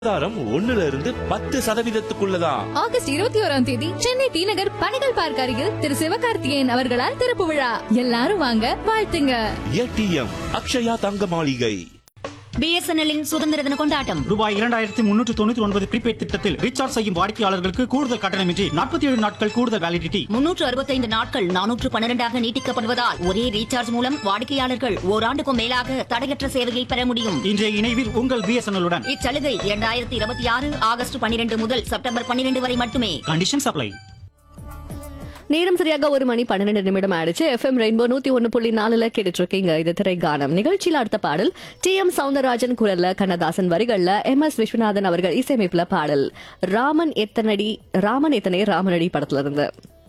ஆதாரம் ஒண்ணுல இருந்து பத்து சதவீதத்துக்குள்ளதான் ஆகஸ்ட் இருபத்தி ஓராம் தேதி சென்னை டி நகர் பணிகள் பார்க் அருகில் திரு சிவகார்த்திகேயன் அவர்களால் திறப்பு விழா எல்லாரும் வாங்க வாழ்த்துங்க ஏடிஎம் அக்ஷயா தங்க மாளிகை பிஎஸ்என்எல்லின் சுதந்திர தின கொண்டாட்டம் ரூபாய் இரண்டாயிரத்தி முன்னூற்று தொண்ணூற்றி ஒன்பது prepaid திட்டத்தில் ரீசார்ஜ் செய்யும் வாடிக்கையாளர்களுக்கு கூடுதல் கட்டணமின்றி நாற்பத்தி ஏழு நாட்கள் கூடுதல் வேலிடிட்டி முன்னூற்று அறுபத்தைந்து நாட்கள் நானூற்று பன்னிரண்டாக நீட்டிக்கப்படுவதால் ஒரே ரீசார்ஜ் மூலம் வாடிக்கையாளர்கள் ஓராண்டுக்கும் மேலாக தடையற்ற சேவையை பெற முடியும் இன்றைய இணைவில் உங்கள் பிஎஸ்என்எல் உடன் இச்சலுகை இரண்டாயிரத்தி இருபத்தி ஆறு ஆகஸ்ட் பன்னிரண்டு முதல் செப்டம்பர் பன்னிரண்டு வரை மட்டுமே கண்டிஷன் சப்ளை நேரம் சரியாக ஒரு மணி பன்னிரெண்டு நிமிடம் ஆயிடுச்சு எஃப்எம் ரெயின்போ நூத்தி ஒன்னு புள்ளி நாலுல கேட்டுட்டு இருக்கீங்க இது திரை கானம் நிகழ்ச்சியில அடுத்த பாடல் டி எம் சவுந்தரராஜன் குரல்ல கண்ணதாசன் வரிகள்ல எம் எஸ் விஸ்வநாதன் அவர்கள் இசையமைப்புல பாடல் ராமன் எத்தனடி ராமன் எத்தனை ராமனடி படத்துல இருந்து